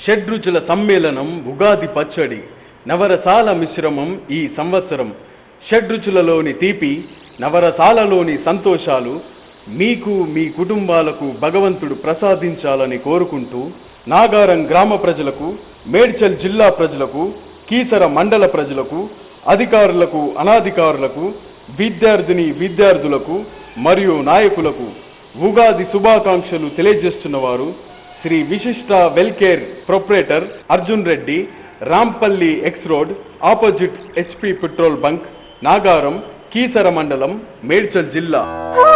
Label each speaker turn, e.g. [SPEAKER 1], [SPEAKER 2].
[SPEAKER 1] షడ్రుచుల సమ్మేళనం ఉగాది పచ్చడి నవరసాల మిశ్రమం ఈ సంవత్సరం షడ్రుచులలోని తీపి నవరసాలలోని సంతోషాలు మీకు మీ కుటుంబాలకు భగవంతుడు ప్రసాదించాలని కోరుకుంటూ నాగారం గ్రామ ప్రజలకు మేడ్చల్ జిల్లా ప్రజలకు కీసర మండల ప్రజలకు అధికారులకు అనాధికారులకు విద్యార్థిని విద్యార్థులకు మరియు నాయకులకు ఉగాది శుభాకాంక్షలు తెలియజేస్తున్నవారు Shri Vishishta Welcare proprietor Arjun Reddy Rampally X road opposite HP petrol bunk Nagaram Keesara మండలం మేడ్చల్ జిల్లా